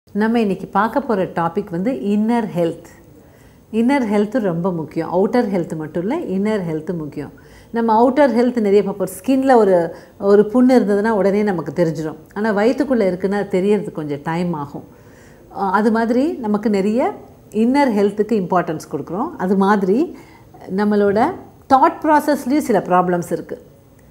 நம்ம இன்றைக்கி பார்க்க போகிற டாபிக் வந்து இன்னர் ஹெல்த் இன்னர் ஹெல்த்து ரொம்ப முக்கியம் அவுட்டர் ஹெல்த் மட்டும் இல்லை இன்னர் ஹெல்த்து முக்கியம் நம்ம அவுட்டர் ஹெல்த் நிறைய பார்ப்போம் ஸ்கின்ல ஒரு ஒரு புண்ணு இருந்ததுன்னா உடனே நமக்கு தெரிஞ்சிடும் ஆனால் வயிற்றுக்குள்ளே இருக்குன்னா தெரியறதுக்கு கொஞ்சம் டைம் ஆகும் அஹ் அது மாதிரி நமக்கு நிறைய இன்னர் ஹெல்த்துக்கு இம்பார்ட்டன்ஸ் கொடுக்குறோம் அது மாதிரி நம்மளோட தாட் ப்ராசஸ்லேயும் சில ப்ராப்ளம்ஸ் இருக்குது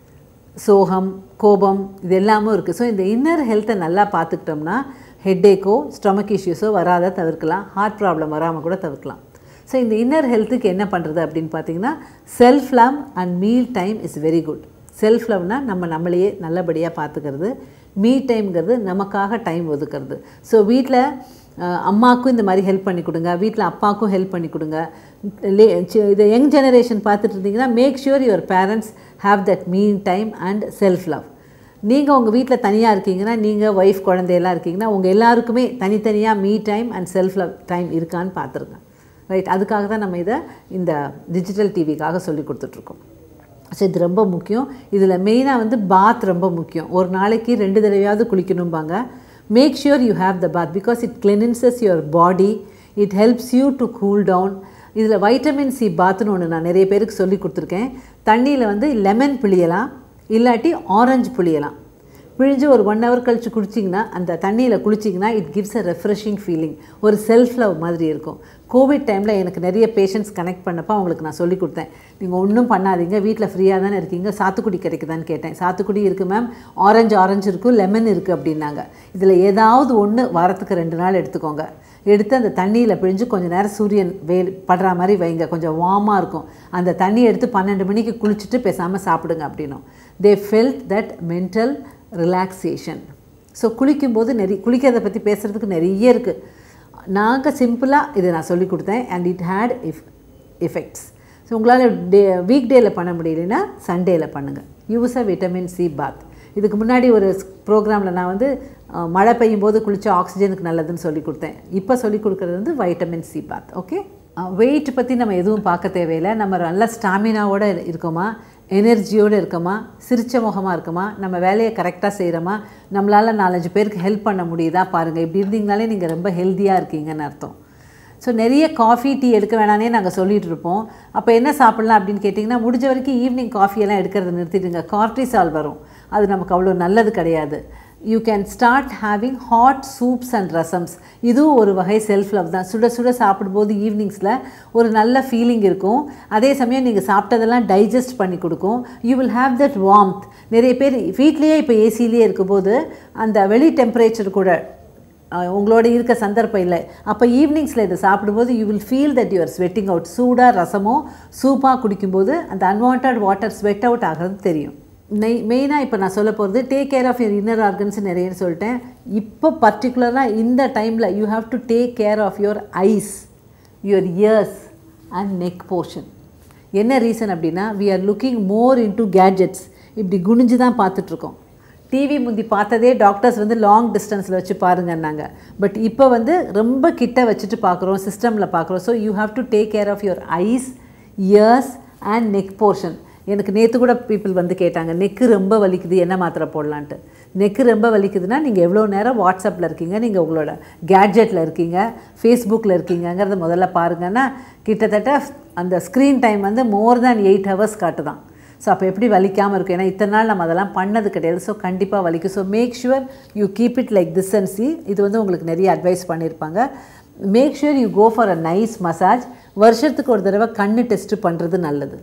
சோகம் கோபம் இது எல்லாமும் இருக்குது ஸோ இந்த இன்னர் ஹெல்த்தை நல்லா பார்த்துக்கிட்டோம்னா ஹெட்டேக்கோ ஸ்டொமக் இஷ்யூஸோ வராத தவிர்க்கலாம் ஹார்ட் ப்ராப்ளம் வராமல் கூட தவிர்க்கலாம் ஸோ இந்த இன்னர் ஹெல்த்துக்கு என்ன பண்ணுறது அப்படின்னு பார்த்தீங்கன்னா self love and meal time is very good self லவ்னால் நம்ம நம்மளையே நல்லபடியாக பார்த்துக்கிறது மீ டைம்ங்கிறது நமக்காக டைம் ஒதுக்கிறது ஸோ வீட்டில் அம்மாவுக்கும் இந்த மாதிரி ஹெல்ப் பண்ணி கொடுங்க வீட்டில் அப்பாவுக்கும் ஹெல்ப் பண்ணி கொடுங்க லே சி- இது யங் ஜெனரேஷன் பார்த்துட்டு இருந்தீங்கன்னா make sure your parents have that me time and self love நீங்கள் உங்கள் வீட்டில் தனியாக இருக்கீங்கன்னா நீங்கள் ஒய்ஃப் குழந்தையெல்லாம் இருக்கீங்கன்னா உங்கள் எல்லாருக்குமே தனித்தனியாக me time and self love time இருக்கான்னு பார்த்துருங்க ரைட் அதுக்காக தான் நம்ம இதை இந்த டிஜிட்டல் டிவிக்காக சொல்லி கொடுத்துட்ருக்கோம் ஸோ இது ரொம்ப முக்கியம் இதில் மெயினாக வந்து பாத் ரொம்ப முக்கியம் ஒரு நாளைக்கு ரெண்டு தடவையாவது குளிக்கணும்பாங்க make sure you have the bath because it cleanses your body it helps you to cool down இதில் வைட்டமின் சி பாத்னு ஒன்று நான் நிறைய பேருக்கு சொல்லி கொடுத்துருக்கேன் தண்ணியில் வந்து லெமன் பிழியலாம் இல்லாட்டி ஆரஞ்சு பிழியலாம் பிழிஞ்சு ஒரு ஒன் ஹவர் கழித்து குடிச்சிங்கன்னா அந்த தண்ணியில் குளிச்சிங்கன்னா it gives a refreshing feeling ஒரு செல்ஃப் லவ் மாதிரி இருக்கும் கோவிட் டைமில் எனக்கு நிறைய பேஷண்ட்ஸ் கனெக்ட் பண்ணப்போ அவங்களுக்கு நான் சொல்லி கொடுத்தேன் நீங்கள் ஒன்றும் பண்ணாதீங்க வீட்டில் ஃப்ரீயாக தானே இருக்கீங்க சாத்துக்குடி கிடைக்குதான்னு கேட்டேன் சாத்துக்குடி இருக்குது மேம் ஆரஞ்சு ஆரஞ்சு இருக்கும் லெமன் இருக்குது அப்படின்னாங்க இதில் ஏதாவது ஒன்று வாரத்துக்கு ரெண்டு நாள் எடுத்துக்கோங்க எடுத்து அந்த தண்ணியில் பிழிஞ்சு கொஞ்சம் நேரம் சூரியன் வெயில் படுற மாதிரி வைங்க கொஞ்சம் வார்மாக இருக்கும் அந்த தண்ணி எடுத்து பன்னெண்டு மணிக்கு குளிச்சுட்டு பேசாமல் சாப்பிடுங்க அப்படின்னும் they felt that mental relaxation so குளிக்கும்போது நிறைய குளிக்கிறத பற்றி பேசுகிறதுக்கு நிறைய இருக்குது நாங்கள் சிம்பிளாக இதை நான் சொல்லி கொடுத்தேன் and it had if effects so உங்களால் டே வீக் டேயில் பண்ண முடியலன்னா சண்டேயில் பண்ணுங்கள் use a vitamin C bath இதுக்கு முன்னாடி ஒரு ப்ரோக்ராமில் நான் வந்து அஹ், மழை பெய்யும் போது குளிச்சா ஆக்சிஜனுக்கு நல்லதுன்னு சொல்லி கொடுத்தேன் இப்போ சொல்லி கொடுக்குறது வந்து vitamin C bath okay weight பற்றி நம்ம எதுவும் பார்க்க தேவையில்லை நம்ம நல்ல ஸ்டாமினாவோட இருக்கோமா எனர்ஜியோடு இருக்கோமா சிரிச்ச முகமாக இருக்கோமா நம்ம வேலையை கரெக்டாக செய்கிறோமா நம்மளால் நாலஞ்சு பேருக்கு ஹெல்ப் பண்ண முடியுதா பாருங்கள் இப்படி இருந்தீங்கனாலே நீங்கள் ரொம்ப ஹெல்த்தியாக இருக்கீங்கன்னு அர்த்தம் ஸோ நிறைய காஃபி டீ எடுக்க வேணானே நாங்கள் சொல்லிட்டு இருப்போம் அப்போ என்ன சாப்பிட்லாம் அப்படின்னு கேட்டிங்கன்னா முடிஞ்ச வரைக்கும் ஈவினிங் காஃபியெல்லாம் எடுக்கிறத நிறுத்திடுங்க கார்டிசால் வரும் அது நமக்கு அவ்வளோ நல்லது கிடையாது you can start having hot soups and rasams இதுவும் ஒரு வகை செல்ஃப் லவ் தான் சுட சுட சாப்பிடும்போது ஈவினிங்ஸில் ஒரு நல்ல ஃபீலிங் இருக்கும் அதே சமயம் நீங்கள் சாப்பிட்டதெல்லாம் டைஜஸ்ட் பண்ணி கொடுக்கும் you will have that warmth நிறைய பேர் வீட்லேயே இப்போ ஏசிலேயே இருக்கும்போது அந்த வெளி டெம்பரேச்சர் கூட அஹ் உங்களோட இருக்க சந்தர்ப்பம் இல்லை அப்போ ஈவினிங்ஸில் இதை சாப்பிடும்போது you will feel that you're sweating out சூடாக ரசமோ சூப்பாக குடிக்கும்போது அந்த அன்வான்ட் வாட்டர் ஸ்வெட் அவுட் ஆகிறது தெரியும் நெய் மெயினாக இப்போ நான் சொல்ல போகிறது take care of your inner organs நிறைய சொல்லிட்டேன் இப்போ பர்டிகுலராக இந்த டைமில் you have to take care of your eyes your ears and neck portion என்ன ரீசன் அப்படின்னா we are looking more into gadgets இப்படி குனிஞ்சு தான் பார்த்துட்ருக்கோம் டிவி முந்தி பார்த்ததே டாக்டர்ஸ் வந்து லாங் டிஸ்டன்ஸில் வச்சு பாருங்கன்னாங்க பட் இப்போ வந்து ரொம்ப கிட்ட வச்சுட்டு பார்க்குறோம் சிஸ்டமில் பார்க்குறோம் so you have to take care of your eyes ears and neck portion எனக்கு நேற்று கூட பீப்புள் வந்து கேட்டாங்க நெக்கு ரொம்ப வலிக்குது என்ன மாத்திரை போடலான்ட்டு நெக்கு ரொம்ப வலிக்குதுன்னா நீங்கள் எவ்வளோ நேரம் வாட்ஸ்அப்பில் இருக்கீங்க நீங்கள் உங்களோட கேட்ஜெட்டில் இருக்கீங்க ஃபேஸ்புக்கில் இருக்கீங்கங்கிறத முதல்ல பாருங்கன்னா கிட்டத்தட்ட அந்த ஸ்க்ரீன் டைம் வந்து மோர் தேன் எயிட் ஹவர்ஸ் காட்டுதான் ஸோ அப்போ எப்படி வலிக்காமல் இருக்கும் ஏன்னா இத்தனை நாள் நம்ம அதெல்லாம் பண்ணது கிடையாது ஸோ கண்டிப்பாக வலிக்கும் so make sure you keep it like this and see இது வந்து உங்களுக்கு நிறைய அட்வைஸ் பண்ணியிருப்பாங்க make sure you go for a nice massage வருஷத்துக்கு ஒரு தடவை கண்ணு டெஸ்ட்டு பண்ணுறது நல்லது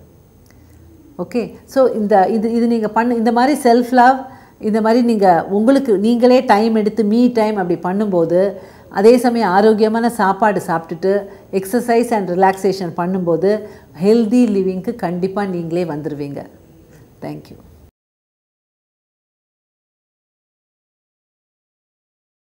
ஓகே ஸோ இந்த இது இது நீங்கள் பண்ண இந்த மாதிரி செல்ஃப் லவ் இந்த மாதிரி நீங்கள் உங்களுக்கு நீங்களே டைம் எடுத்து மீ டைம் அப்படி பண்ணும்போது அதே சமயம் ஆரோக்கியமான சாப்பாடு சாப்பிட்டுட்டு எக்ஸசைஸ் அண்ட் ரிலாக்ஸேஷன் பண்ணும்போது ஹெல்தி லிவிங்க்கு கண்டிப்பாக நீங்களே வந்துடுவீங்க தேங்க்யூ